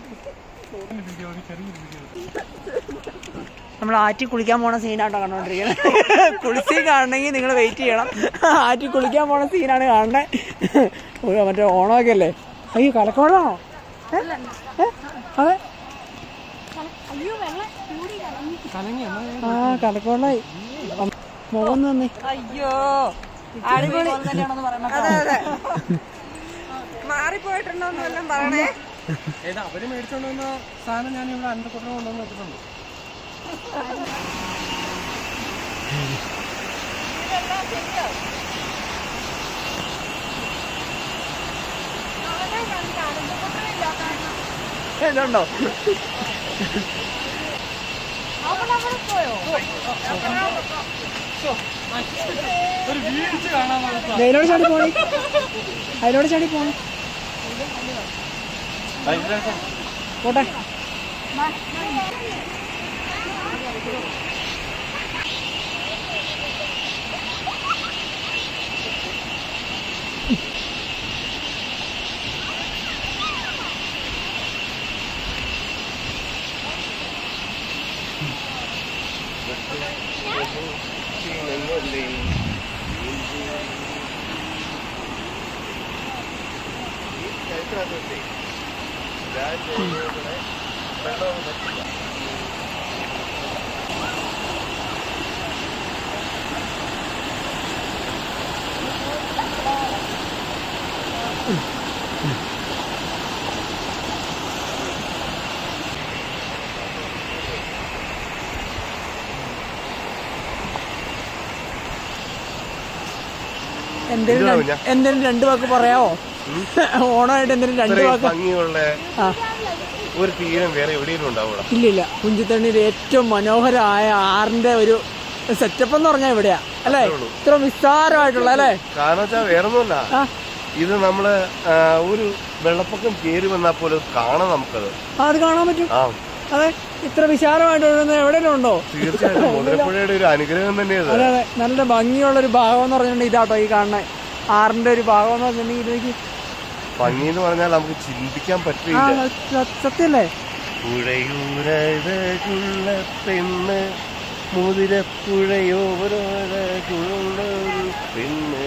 നമ്മൾ ആറ്റി കുളിക്കാൻ പോണ സീനാട്ടോ കണ്ടോണ്ടിരിക്കുന്നത് കുളിച്ച് കാണണമെങ്കിൽ നിങ്ങൾ വെയിറ്റ് ചെയ്യണം ആറ്റി കുളിക്കാൻ പോണ സീനാണ് കാണണേ ഒരു മറ്റേ ഓണമൊക്കെ അല്ലേ അയ്യോ കലക്കോളാണോ ഏ? ഏ? അതെ ആ കലക്കോളായി മുഖം തന്നെ അയ്യോ അടിപൊളി അതെ അതെ മാറിപ്പോയിട്ടുണ്ടോന്ന് വല്ലതും പറയണേ ഏതാ അവര് മേടിച്ചോണ്ട് വന്ന സാധനം ഞാൻ ഇവിടെ അണ്ടക്കൊട്ടം കൊണ്ടുവന്ന് വെച്ചിട്ടുണ്ട് ഇതുണ്ടോ ഒരു വീഴ്ച കാണാൻ പാടില്ല അതിനോട് ചാടി പോണി അതിനോട് ചാടി പോണി പോട്ടെ എന്തേലും എന്തുവാ രണ്ട്- എന്തേലും രണ്ടു വാക്ക് പറയാവോ ഓണമായിട്ട് എന്തേലും രണ്ടു ഇത്രയും വാക്ക് ഭംഗിയുള്ള ആ ഒരു തീരം വേറെ എവിടെയും ഉണ്ടാവൂടാ ഇല്ലില്ല കുഞ്ചിത്തണ്ണിയിൽ ഏറ്റവും മനോഹരമായ ആറിന്റെ ഒരു സെറ്റപ്പ് എന്ന് പറഞ്ഞാൽ ഇവിടെയാ അല്ലേ ഇത്ര വിസ്താരമായിട്ടുള്ള അല്ലേ കാരണം വെച്ചാൽ വേറൊന്നുമല്ല ആ ഇത് നമ്മള് ആ, ഒരു വെള്ളപ്പൊക്കം കയറി വന്നാൽ പോലും കാണാം നമുക്കത് ആ, അത് കാണാൻ പറ്റും ആ അതെ ഇത്ര വിശാലമായിട്ട് ഒഴുകുന്നത് എവിടെയെങ്കിലും ഉണ്ടോ തീർച്ചയായിട്ടും മുതിരപ്പുഴയുടെ ഒരു അനുഗ്രഹം തന്നെയത് അതെ അതെ നല്ല ഭംഗിയുള്ള ഒരു ഭാഗം എന്ന് പറഞ്ഞിട്ടുണ്ടെങ്കിൽ ഇതാട്ടോ ഈ കാണുന്ന ആറിന്റെ ഒരു ഭാഗം എന്ന് പറഞ്ഞിട്ടുണ്ടെങ്കിൽ ഇതിലേക്ക് ഭംഗി എന്ന് പറഞ്ഞാൽ നമുക്ക് ചിന്തിക്കാൻ ആ പറ്റില്ല സ- സത്യല്ലേ പുഴയൂരഴകുള്ള പെണ്ണ് മുതിരപ്പുഴയോരഴകുള്ള ഒരു പെണ്ണ്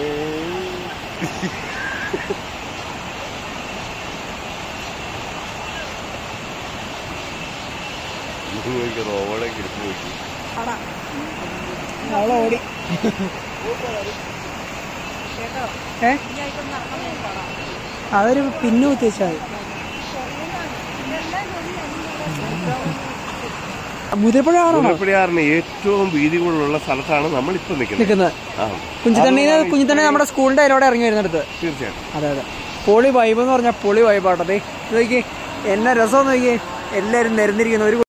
നിങ്ങൾക്ക് റോളൊക്കെ എടുത്തു നോക്കി അവളെ ഓടി ഏ അതൊരു പിന്നു കുത്തിച്ചാൽ മുതിരപ്പുഴ ആണോ മുതിരപ്പുഴയാറിന് ഏറ്റവും വീതികളുള്ള സ്ഥലത്താണ് നമ്മൾ ഇപ്പൊ നിൽക്കുന്നത് നിൽക്കുന്നത് ആ കുഞ്ചിത്തണ്ണീന്ന് കുഞ്ചിത്തണ്ണി നമ്മുടെ സ്കൂളിന്റെ അതിലൂടെ ഇറങ്ങി വരുന്നിടത്ത് തീർച്ചയായിട്ടും അതെ അതെ പൊളി വൈബ് എന്ന് പറഞ്ഞാൽ പൊളി വൈബാട്ടോ ദേ നോക്കി എന്നെ രസം നോക്കി എല്ലാരും നിരന്നിരിക്കുന്നു ഒരു